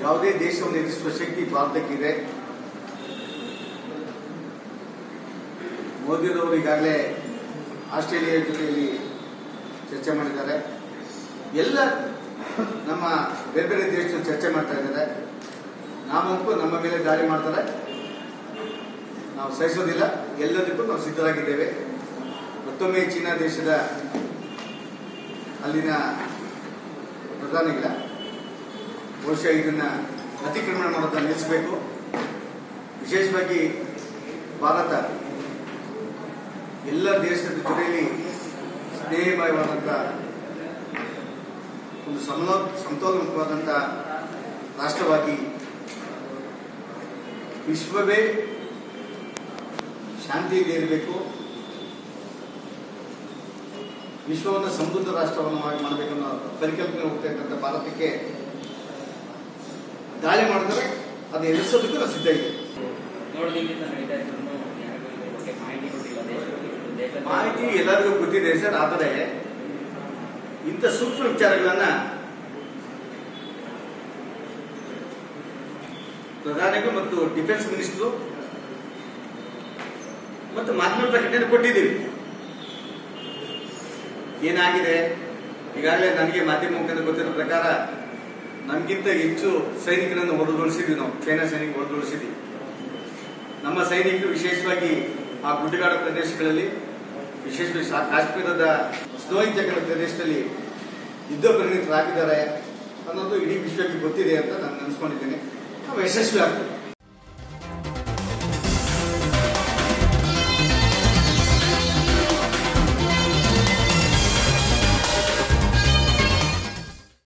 ಯಾವುದೇ ದೇಶವನ್ನು ಎದುರಿಸುವ ಶಕ್ತಿ ಭಾರತಕ್ಕಿದೆ ಮೋದಿಯವರು ಈಗಾಗಲೇ ಆಸ್ಟ್ರೇಲಿಯಾ ಜೊತೆಯಲ್ಲಿ ಚರ್ಚೆ ಮಾಡಿದ್ದಾರೆ ಎಲ್ಲ ನಮ್ಮ ಬೇರೆ ಬೇರೆ ದೇಶದಲ್ಲಿ ಚರ್ಚೆ ಮಾಡ್ತಾ ಇದ್ದಾರೆ ನಾವಂತೂ ನಮ್ಮ ಮೇಲೆ ದಾಳಿ ಮಾಡ್ತಾರೆ ನಾವು ಸಹಿಸೋದಿಲ್ಲ ಎಲ್ಲದಕ್ಕೂ ನಾವು ಸಿದ್ಧರಾಗಿದ್ದೇವೆ ಮತ್ತೊಮ್ಮೆ ಚೀನಾ ದೇಶದ ಅಲ್ಲಿನ ಪ್ರಧಾನಿಗಳ ಬಹುಶಃ ಇದನ್ನ ಅತಿಕ್ರಮಣ ಮಾಡೋದನ್ನ ನಿಲ್ಲಿಸಬೇಕು ವಿಶೇಷವಾಗಿ ಭಾರತ ಎಲ್ಲ ದೇಶದ ಜೊತೆಯಲ್ಲಿ ಸ್ನೇಹಮಯವಾದಂಥ ಒಂದು ಸಮಲೋ ಸಮತೋಲನವಾದಂಥ ರಾಷ್ಟ್ರವಾಗಿ ವಿಶ್ವವೇ ಶಾಂತಿಯಲ್ಲಿ ಇರಬೇಕು ವಿಶ್ವವನ್ನು ಸಮೃದ್ಧ ರಾಷ್ಟ್ರವನ್ನು ಮಾಡಿ ಮಾಡಬೇಕನ್ನೋ ಪರಿಕಲ್ಪನೆ ಹೋಗ್ತಕ್ಕಂಥ ಭಾರತಕ್ಕೆ ದಾಳಿ ಮಾಡಿದ್ರೆ ಅದು ಎದುರಿಸೋದಕ್ಕೂ ನಾವು ಸಿದ್ಧ ಇದೆ ನೋಡೋದ್ರಿಂದ ನಡೀತಾ ಇದ್ರು ಯಾರಿಗೂ ಇದ್ರ ಬಗ್ಗೆ ಮಾಹಿತಿ ಕೊಟ್ಟಿಲ್ಲ ದೇಶದ ದೇಶದ ಮಾಹಿತಿ ಎಲ್ಲರಿಗೂ ಗೊತ್ತಿದೆ ಸರ್ ಆದರೆ ಇಂಥ ಸೂಕ್ಷ್ಮ ವಿಚಾರಗಳನ್ನ ಪ್ರಧಾನಿಗೂ ಮತ್ತು ಡಿಫೆನ್ಸ್ ಮಿನಿಸ್ಟ್ರು ಮತ್ತು ಮಾಧ್ಯಮ ಪ್ರಕಟಣೆ ಕೊಟ್ಟಿದ್ದೀವಿ ಏನಾಗಿದೆ ಈಗಾಗಲೇ ನನಗೆ ಮಾಧ್ಯಮ ಮುಖಾಂತರ ಗೊತ್ತಿರೋ ಪ್ರಕಾರ ನಮಗಿಂತ ಹೆಚ್ಚು ಸೈನಿಕರನ್ನು ಹೊರದುಳಿಸಿದ್ವಿ ನಾವು ಚೈನಾ ಸೈನಿಕ ಹೊರದುಳಿಸಿದ್ವಿ ನಮ್ಮ ಸೈನಿಕರು ವಿಶೇಷವಾಗಿ ಆ ಗುಡ್ಡಗಾಡು ಪ್ರದೇಶಗಳಲ್ಲಿ ವಿಶೇಷವಾಗಿ ಸಾ- ಕಾಶ್ಮೀರದ ಸ್ನೋಯಿಂಗ್ ಜಗದ ಪ್ರದೇಶದಲ್ಲಿ ಯುದ್ಧ ಪರಿಣಿತರಾಗಿದ್ದಾರೆ ಅನ್ನೋದು ಇಡೀ ವಿಶ್ವಕ್ಕೆ ಗೊತ್ತಿದೆ ಅಂತ ನಾನು ಅನ್ಸ್ಕೊಂಡಿದ್ದೇನೆ ನಾವು ಯಶಸ್ವಿ ಆಗ್ತದೆ